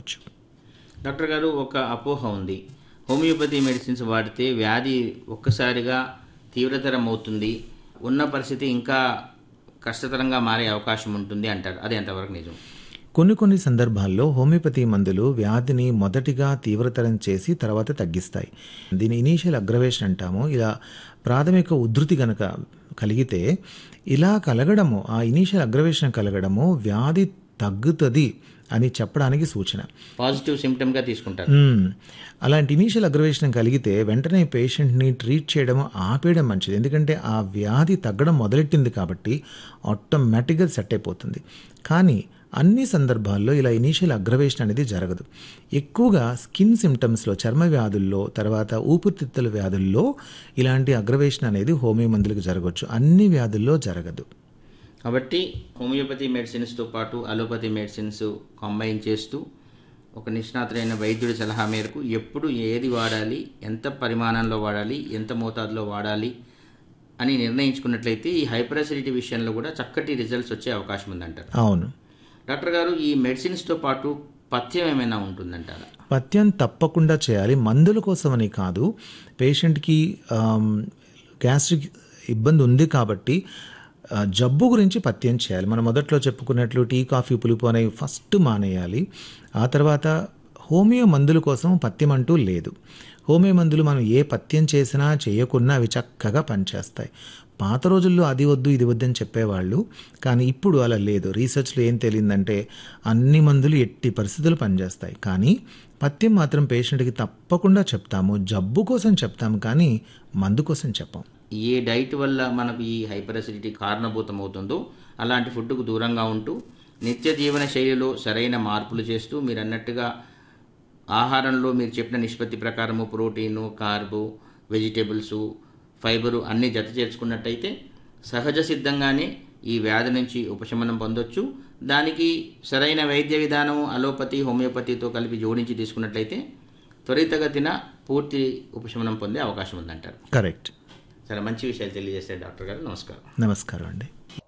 చెప్పవచ్చు డాక్టర్ గారు ఒక అపోహ ఉంది హోమియోపతి మెడిసిన్స్ వాడితే వ్యాధి ఒక్కసారిగా తీవ్రతరం అవుతుంది ఉన్న పరిస్థితి ఇంకా కష్టతరంగా మారే అవకాశం ఉంటుంది అంటారు అది ఎంతవరకు నిజం కొన్ని కొన్ని సందర్భాల్లో హోమియోపతి మందులు వ్యాధిని మొదటిగా తీవ్రతరం చేసి తర్వాత తగ్గిస్తాయి దీని ఇనీషియల్ అగ్రవేషన్ అంటాము ఇలా ప్రాథమిక ఉధృతి గనక కలిగితే ఇలా కలగడము ఆ ఇనీషియల్ అగ్రవేషన్ కలగడము వ్యాధి తగ్గుతుంది అని చెప్పడానికి సూచన పాజిటివ్ సిమ్టమ్గా తీసుకుంటారు మ్మ్. అలాంటి ఇనీషియల్ అగ్రవేషన్ కలిగితే వెంటనే పేషెంట్ని ట్రీట్ చేయడం ఆపేయడం మంచిది ఎందుకంటే ఆ వ్యాధి తగ్గడం మొదలెట్టింది కాబట్టి ఆటోమేటిక్గా సెట్ అయిపోతుంది కానీ అన్ని సందర్భాల్లో ఇలా ఇనీషియల్ అగ్రవేషన్ అనేది జరగదు ఎక్కువగా స్కిన్ సిమ్టమ్స్లో చర్మ వ్యాధుల్లో తర్వాత ఊపిరితిత్తుల వ్యాధుల్లో ఇలాంటి అగ్రవేషన్ అనేది హోమియో మందులకు జరగవచ్చు అన్ని వ్యాధుల్లో జరగదు కాబట్టి హోమియోపతి మెడిసిన్స్తో పాటు అలోపతి మెడిసిన్స్ కంబైన్ చేస్తూ ఒక నిష్ణాతులైన వైద్యుడి సలహా మేరకు ఎప్పుడు ఏది వాడాలి ఎంత పరిమాణంలో వాడాలి ఎంత మోతాదులో వాడాలి అని నిర్ణయించుకున్నట్లయితే ఈ హైపర్ అసిడిటీ విషయంలో కూడా చక్కటి రిజల్ట్స్ వచ్చే అవకాశం ఉందంటారు అవును డాక్టర్ గారు ఈ మెడిసిన్స్తో పాటు పథ్యం ఏమైనా ఉంటుందంటారా పథ్యం తప్పకుండా చేయాలి మందుల కోసమని కాదు పేషెంట్కి గ్యాస్ట్రిక్ ఇబ్బంది ఉంది కాబట్టి ఆ, జబ్బు గురించి పథ్యం చేయాలి మనం మొదట్లో చెప్పుకున్నట్లు టీ కాఫీ పులుపు అనేవి ఫస్ట్ మానేయాలి ఆ తర్వాత హోమియో మందుల కోసం పథ్యం అంటూ లేదు హోమియో మందులు మనం ఏ పథ్యం చేసినా చేయకున్నా అవి చక్కగా పనిచేస్తాయి పాత రోజుల్లో అది వద్దు ఇది వద్దు అని చెప్పేవాళ్ళు కానీ ఇప్పుడు అలా లేదు రీసెర్చ్లో ఏం తెలియందంటే అన్ని మందులు ఎట్టి పరిస్థితులు పనిచేస్తాయి కానీ పథ్యం మాత్రం పేషెంట్కి తప్పకుండా చెప్తాము జబ్బు కోసం చెప్తాము కానీ మందు కోసం చెప్పాం ఏ డైట్ వల్ల మనకు ఈ హైపర్ అసిడిటీ కారణభూతం అవుతుందో అలాంటి ఫుడ్కు దూరంగా ఉంటూ నిత్య జీవన శైలిలో సరైన మార్పులు చేస్తూ మీరు అన్నట్టుగా ఆహారంలో మీరు చెప్పిన నిష్పత్తి ప్రకారము ప్రోటీను కార్బు వెజిటేబుల్స్ ఫైబరు అన్నీ జత చేర్చుకున్నట్టయితే సహజ సిద్ధంగానే ఈ వ్యాధి నుంచి ఉపశమనం పొందొచ్చు దానికి సరైన వైద్య విధానం అలోపతి హోమియోపతితో కలిపి జోడించి తీసుకున్నట్లయితే త్వరితగతిన పూర్తి ఉపశమనం పొందే అవకాశం ఉందంటారు కరెక్ట్ చాలా మంచి విషయాలు తెలియజేశారు డాక్టర్ గారు నమస్కారం నమస్కారం అండి